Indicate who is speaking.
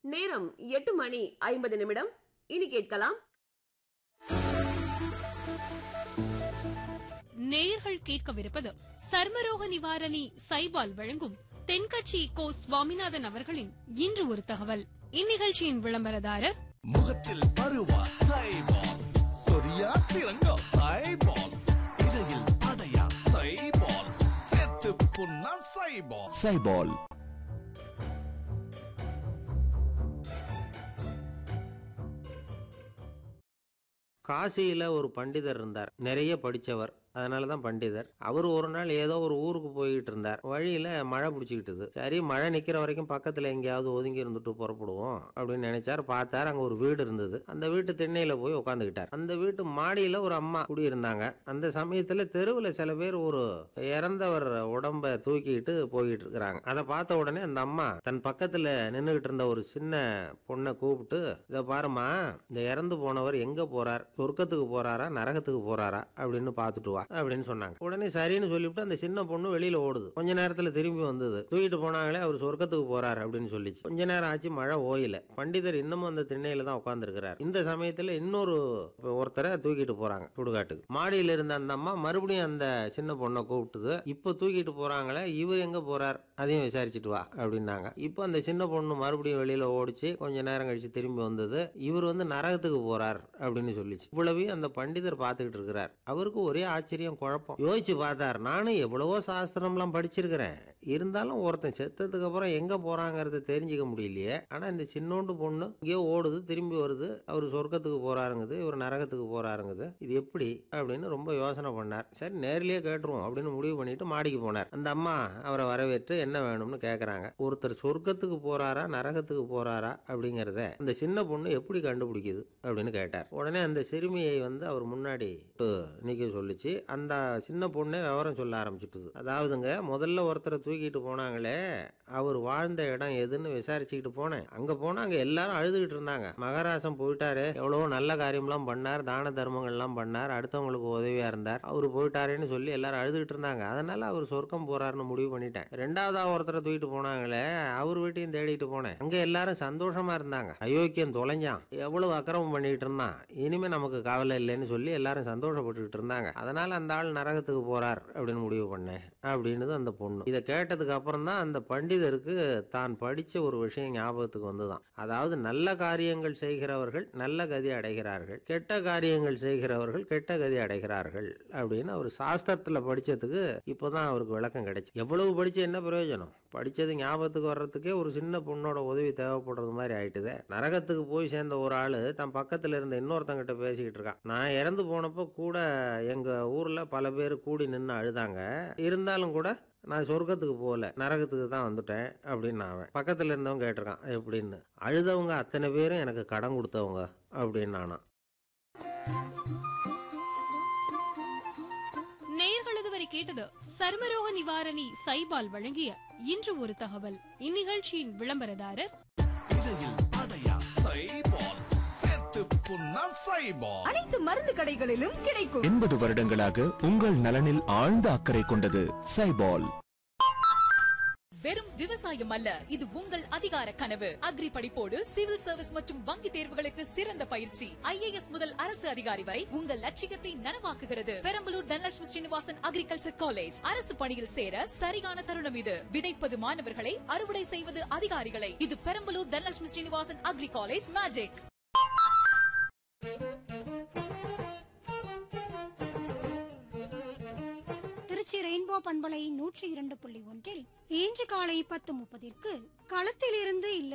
Speaker 1: நேரம் எட்டு மணி ஐம்பது நிமிடம் இனி கேட்கலாம்
Speaker 2: நேயர்கள் கேட்கவிருப்பது சர்மரோக நிவாரணி சைபால் வழங்கும் தென்கட்சி கோ சுவாமிநாதன் அவர்களின் இன்று ஒரு தகவல் இந்நிகழ்ச்சியின் விளம்பரதாரர்
Speaker 3: முகத்தில் பருவா சைபால் சொரியா சிறங்கோ சைபால் இடையில் அடையா சைபால் செத்து புண்ணா சைபால்
Speaker 4: சைபால்
Speaker 5: காசியில் ஒரு பண்டிதர் இருந்தார் நிறைய படித்தவர் அதனால தான் பண்டிதர் அவர் ஒரு நாள் ஏதோ ஒரு ஊருக்கு போய்கிட்டு இருந்தார் வழியில் மழை பிடிச்சிக்கிட்டுது சரி மழை நிற்கிற வரைக்கும் பக்கத்தில் எங்கேயாவது ஒதுங்கி இருந்துட்டு புறப்படுவோம் அப்படின்னு நினைச்சார் பார்த்தார் அங்கே ஒரு வீடு இருந்தது அந்த வீட்டு திண்ணையில் போய் உட்காந்துக்கிட்டார் அந்த வீட்டு மாடியில் ஒரு அம்மா குடியிருந்தாங்க அந்த சமயத்தில் தெருவில் சில பேர் ஒரு இறந்தவர் உடம்ப தூக்கிட்டு போய்கிட்டு இருக்கிறாங்க அதை பார்த்த உடனே அந்த அம்மா தன் பக்கத்தில் நின்றுகிட்டு இருந்த ஒரு சின்ன பொண்ணை கூப்பிட்டு இதை பாருமா இந்த இறந்து போனவர் எங்க போறார் சொர்க்கத்துக்கு போறாரா நரகத்துக்கு போறாரா அப்படின்னு பார்த்துட்டு வா அப்படின்னு சொன்னாங்க உடனே சரின்னு சொல்லிவிட்டு அந்த சின்ன பொண்ணு வெளியில ஓடுது கொஞ்ச நேரத்துல திரும்பி வந்தது தூக்கிட்டு போனாங்களே அவர் சொர்க்கத்துக்கு போறாரு அப்படின்னு சொல்லிச்சு கொஞ்ச நேரம் ஆச்சு மழை ஓயல பண்டிதர் இன்னமும் அந்த திண்ணையில தான் உட்கார்ந்துருக்கிறார் இந்த சமயத்துல இன்னொரு ஒருத்தரை தூக்கிட்டு போறாங்க சுடுகாட்டுக்கு மாடியில இருந்த அந்த அம்மா மறுபடியும் அந்த சின்ன பொண்ணை கூப்பிட்டுது இப்போ தூக்கிட்டு போறாங்களே இவர் எங்க போறார் அதையும் விசாரிச்சுட்டு வா அப்படின்னாங்க இப்போ அந்த சின்ன பொண்ணு மறுபடியும் வெளியில ஓடிச்சு கொஞ்ச நேரம் கழிச்சு திரும்பி வந்தது இவர் வந்து நரகத்துக்கு போறார் அப்படின்னு சொல்லிச்சு இவ்வளவையும் அந்த பண்டிதர் பார்த்துக்கிட்டு இருக்கிறார் அவருக்கு ஒரே ஆச்சரியம் குழப்பம் யோசிச்சு பார்த்தார் நானும் எவ்வளவோ சாஸ்திரம்லாம் படிச்சிருக்கிறேன் இருந்தாலும் ஒருத்தன் செத்ததுக்கு அப்புறம் எங்க போறாங்கிறத தெரிஞ்சுக்க முடியலையே ஆனா இந்த சின்னோண்டு பொண்ணு இங்கேயோ ஓடுது திரும்பி வருது அவர் சொர்க்கத்துக்கு போறாருங்குது இவர் நரகத்துக்கு போறாருங்குது இது எப்படி அப்படின்னு ரொம்ப யோசனை பண்ணார் சரி நேர்லயே கேட்டுருவோம் அப்படின்னு முடிவு பண்ணிட்டு மாடிக்கு போனார் அந்த அம்மா அவரை வரவேற்று என்ன வேணும்னு கேக்குறாங்க ஒருத்தர் சொர்க்கத்துக்கு போறாரா நரகத்துக்கு போறாரா அப்படிங்கறத அந்த சின்ன பொண்ணு எப்படி கண்டுபிடிக்குது அப்படின்னு கேட்டார் உடனே அந்த சிறுமியை வந்து அவர் முன்னாடி நிக்க சொல்லிச்சு அந்த சின்ன பொண்ணே விவரம் சொல்ல ஆரம்பிச்சுட்டுது அதாவதுங்க முதல்ல ஒருத்தரை தூக்கிட்டு போனாங்களே அவர் வாழ்ந்த இடம் எதுன்னு விசாரிச்சுக்கிட்டு போனேன் அங்க போனா அங்க எல்லாரும் அழுதுகிட்டு இருந்தாங்க மகாராசம் போயிட்டாரு எவ்வளவோ நல்ல காரியம்லாம் பண்ணார் தான தர்மங்கள்லாம் பண்ணார் அடுத்தவங்களுக்கு உதவியா இருந்தார் அவர் போயிட்டாருன்னு சொல்லி எல்லாரும் அழுதுகிட்டு இருந்தாங்க அதனால அவர் சொர்க்கம் போறாருன்னு முடிவு பண்ணிட்டேன் ரெண்டாவதா ஒருத்தரை தூக்கிட்டு போனாங்களே அவர் வீட்டையும் தேடிட்டு போனேன் அங்க எல்லாரும் சந்தோஷமா இருந்தாங்க அயோக்கியம் தொலைஞ்சான் எவ்வளவு அக்கிரமம் பண்ணிட்டு இருந்தான் இனிமே நமக்கு கவலை இல்லைன்னு சொல்லி எல்லாரும் சந்தோஷப்பட்டுக்கிட்டு இருந்தாங்க அதனால அந்த ஆள் நரகத்துக்கு போறார் அப்படின்னு முடிவு பண்ணேன் அப்படின்னு அந்த பொண்ணு இதை கேட்டதுக்கு அப்புறம் தான் அந்த பண்டிதருக்கு தான் படிச்ச ஒரு விஷயம் ஞாபகத்துக்கு வந்துதான் அதாவது நல்ல காரியங்கள் செய்கிறவர்கள் நல்ல கதி அடைகிறார்கள் கெட்ட காரியங்கள் செய்கிறவர்கள் கெட்ட கதி அடைகிறார்கள் அப்படின்னு அவர் சாஸ்திரத்துல படிச்சதுக்கு இப்போதான் அவருக்கு விளக்கம் கிடைச்சு எவ்வளவு படிச்சு என்ன பிரயோஜனம் படிச்சது ஞாபகத்துக்கு வர்றதுக்கே ஒரு சின்ன பொண்ணோட உதவி தேவைப்படுறது மாதிரி ஆயிட்டுதே நரகத்துக்கு போய் சேர்ந்த ஒரு ஆளு தன் பக்கத்துல இருந்த இன்னொருத்தங்கிட்ட பேசிக்கிட்டு இருக்கான் நான் இறந்து போனப்போ கூட எங்க ஊர்ல பல பேர் கூடி நின்று அழுதாங்க இருந்தாலும் கூட நான் சொர்க்கத்துக்கு போகல நரகத்துக்கு தான் வந்துட்டேன் அப்படின்னு அவன் பக்கத்துல இருந்தவன் கேட்டிருக்கான் எப்படின்னு அழுதவங்க அத்தனை பேரும் எனக்கு கடன் கொடுத்தவங்க அப்படின்னு நானா
Speaker 2: நேயர்கள் இதுவரை கேட்டது சர்மரோக நிவாரணி சைபால் வழங்கிய இன்று ஒரு தகவல் இந்நிகழ்ச்சியின் விளம்பரதாரர்
Speaker 3: இடையில் அடையா சைபால் செத்து புண்ணா சைபால்
Speaker 6: அனைத்து மருந்து கடைகளிலும் கிடைக்கும்
Speaker 4: எண்பது வருடங்களாக உங்கள் நலனில் ஆழ்ந்த அக்கறை கொண்டது சைபால்
Speaker 7: வெறும் விவசாயம் அல்ல இது உங்கள் அதிகார கனவு அக்ரி படிப்போடு சிவில் சர்வீஸ் மற்றும் வங்கி தேர்வுகளுக்கு சிறந்த பயிற்சி ஐஏஎஸ் முதல் அரசு அதிகாரி வரை உங்கள் லட்சியத்தை நனவாக்குகிறது பெரம்பலூர் தனலட்சுமி ஸ்ரீனிவாசன் அக்ரிகல்ச்சர் காலேஜ் அரசு பணியில் சேர சரியான தருணம் இது விதைப்பது மாணவர்களை அறுவடை செய்வது அதிகாரிகளை இது Perambalur Dhanalakshmi Srinivasan agri college magic
Speaker 8: Trichy rainbow பண்பலை நூற்றி இரண்டு புள்ளி ஒன்றில் இன்று காலை பத்து முப்பதிற்கு களத்திலிருந்து இல்ல